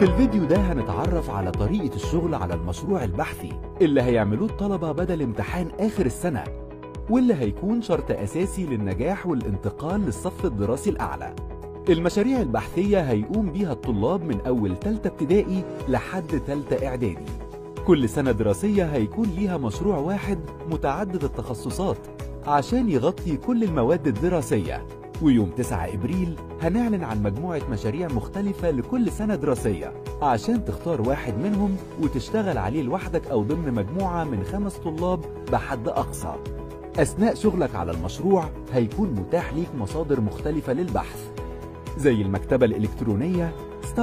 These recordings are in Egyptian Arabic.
في الفيديو ده هنتعرف على طريقة الشغل على المشروع البحثي اللي هيعملوه الطلبة بدل امتحان آخر السنة واللي هيكون شرط أساسي للنجاح والانتقال للصف الدراسي الأعلى المشاريع البحثية هيقوم بيها الطلاب من أول تالتة ابتدائي لحد تالتة إعدادي كل سنة دراسية هيكون ليها مشروع واحد متعدد التخصصات عشان يغطي كل المواد الدراسية ويوم 9 إبريل هنعلن عن مجموعة مشاريع مختلفة لكل سنة دراسية عشان تختار واحد منهم وتشتغل عليه لوحدك أو ضمن مجموعة من خمس طلاب بحد أقصى أثناء شغلك على المشروع هيكون متاح ليك مصادر مختلفة للبحث زي المكتبة الإلكترونية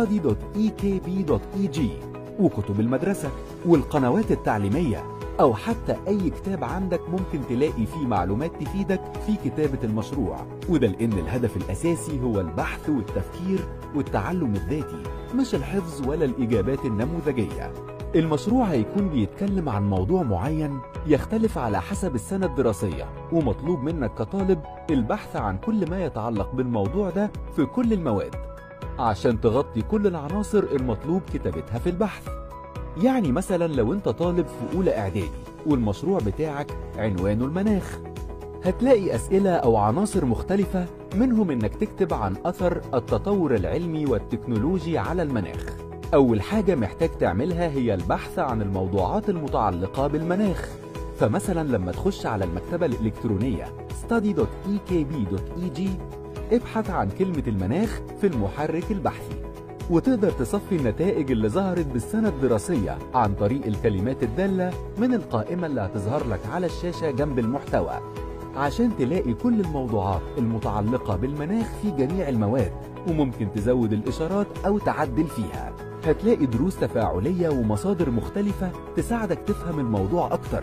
study.ekb.eg وكتب المدرسة والقنوات التعليمية أو حتى أي كتاب عندك ممكن تلاقي فيه معلومات تفيدك في كتابة المشروع وده لأن الهدف الأساسي هو البحث والتفكير والتعلم الذاتي مش الحفظ ولا الإجابات النموذجية المشروع هيكون بيتكلم عن موضوع معين يختلف على حسب السنة الدراسية ومطلوب منك كطالب البحث عن كل ما يتعلق بالموضوع ده في كل المواد عشان تغطي كل العناصر المطلوب كتابتها في البحث يعني مثلا لو انت طالب في اولى اعدادي والمشروع بتاعك عنوانه المناخ هتلاقي اسئله او عناصر مختلفه منهم انك تكتب عن اثر التطور العلمي والتكنولوجي على المناخ اول حاجه محتاج تعملها هي البحث عن الموضوعات المتعلقه بالمناخ فمثلا لما تخش على المكتبه الالكترونيه study.ekb.eg ابحث عن كلمه المناخ في المحرك البحثي وتقدر تصفي النتائج اللي ظهرت بالسنة الدراسية عن طريق الكلمات الدالة من القائمة اللي هتظهر لك على الشاشة جنب المحتوى عشان تلاقي كل الموضوعات المتعلقة بالمناخ في جميع المواد وممكن تزود الإشارات أو تعدل فيها هتلاقي دروس تفاعلية ومصادر مختلفة تساعدك تفهم الموضوع أكتر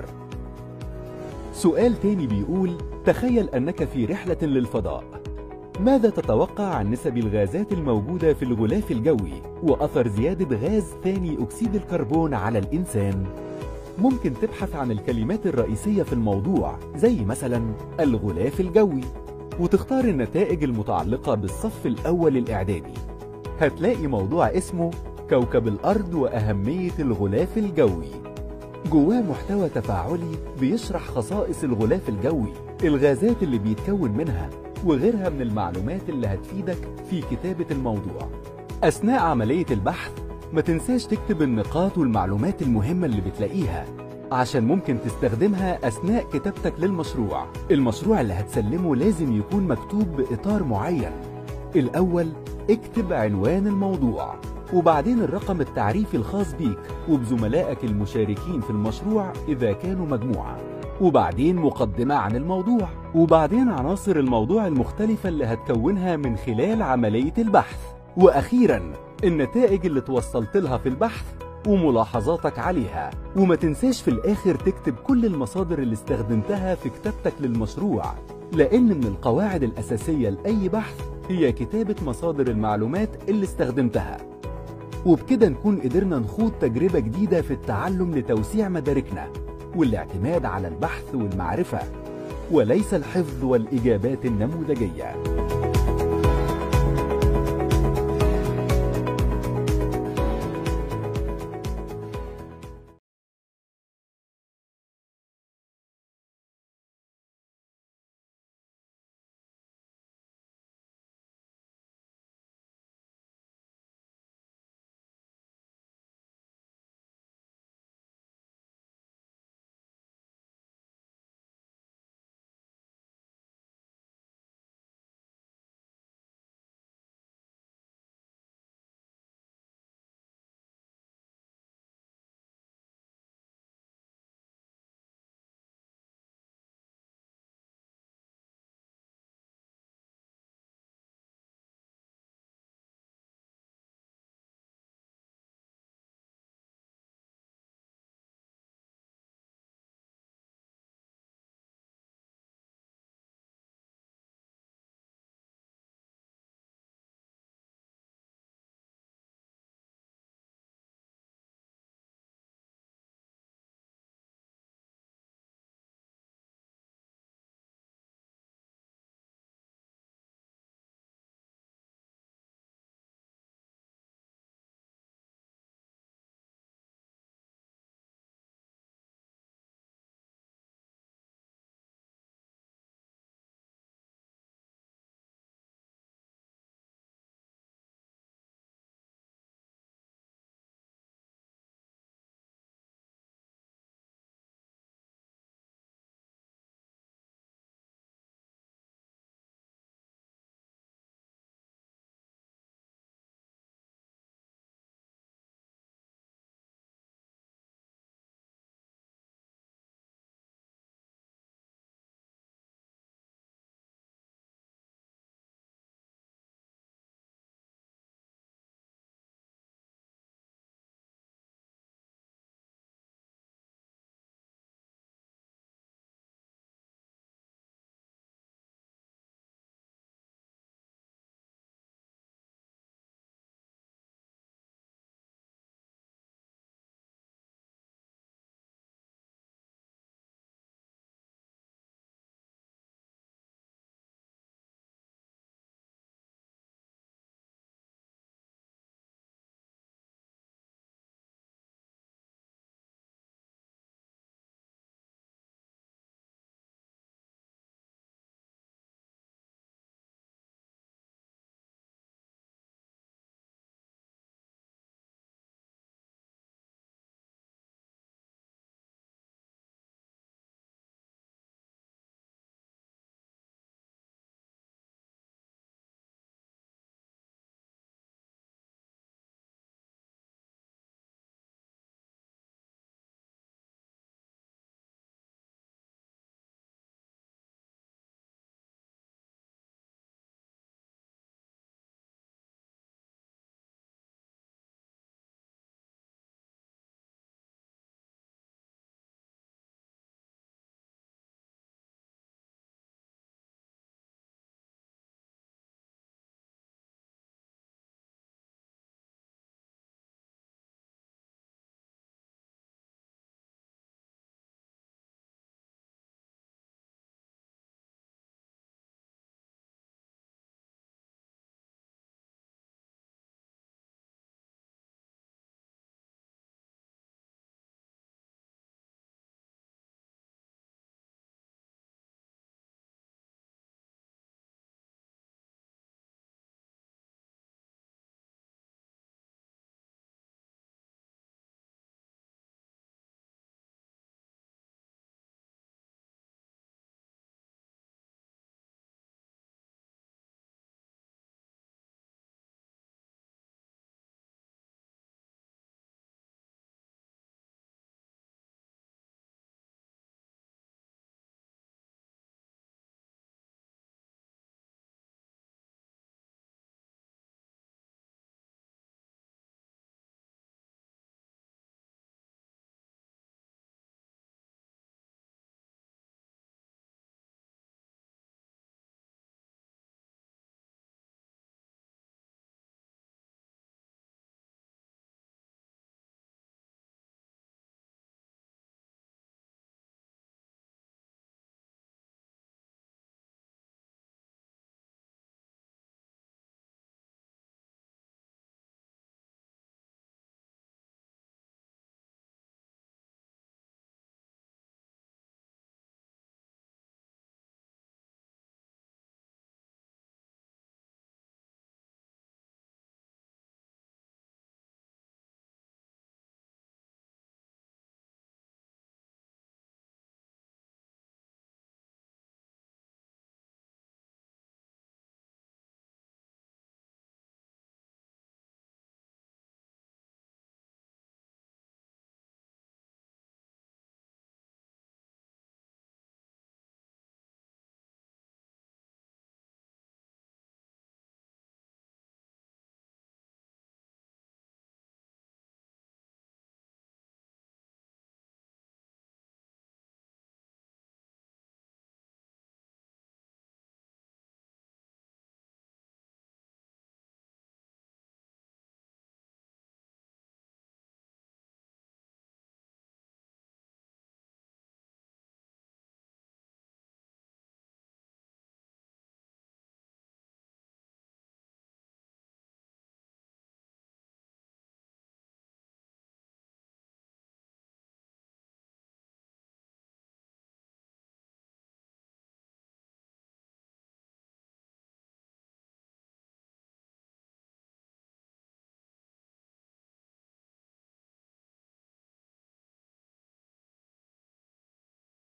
سؤال تاني بيقول تخيل أنك في رحلة للفضاء ماذا تتوقع عن نسب الغازات الموجودة في الغلاف الجوي وأثر زيادة غاز ثاني أكسيد الكربون على الإنسان؟ ممكن تبحث عن الكلمات الرئيسية في الموضوع زي مثلا الغلاف الجوي وتختار النتائج المتعلقة بالصف الأول الإعدادي هتلاقي موضوع اسمه كوكب الأرض وأهمية الغلاف الجوي جواه محتوى تفاعلي بيشرح خصائص الغلاف الجوي الغازات اللي بيتكون منها وغيرها من المعلومات اللي هتفيدك في كتابة الموضوع أثناء عملية البحث ما تنساش تكتب النقاط والمعلومات المهمة اللي بتلاقيها عشان ممكن تستخدمها أثناء كتابتك للمشروع المشروع اللي هتسلمه لازم يكون مكتوب بإطار معين الأول اكتب عنوان الموضوع وبعدين الرقم التعريفي الخاص بيك وبزملائك المشاركين في المشروع إذا كانوا مجموعة وبعدين مقدمة عن الموضوع وبعدين عناصر الموضوع المختلفة اللي هتكونها من خلال عملية البحث وأخيرا النتائج اللي توصلت لها في البحث وملاحظاتك عليها وما تنساش في الآخر تكتب كل المصادر اللي استخدمتها في كتابتك للمشروع لأن من القواعد الأساسية لأي بحث هي كتابة مصادر المعلومات اللي استخدمتها وبكده نكون قدرنا نخوض تجربة جديدة في التعلم لتوسيع مداركنا والاعتماد على البحث والمعرفة وليس الحفظ والإجابات النموذجية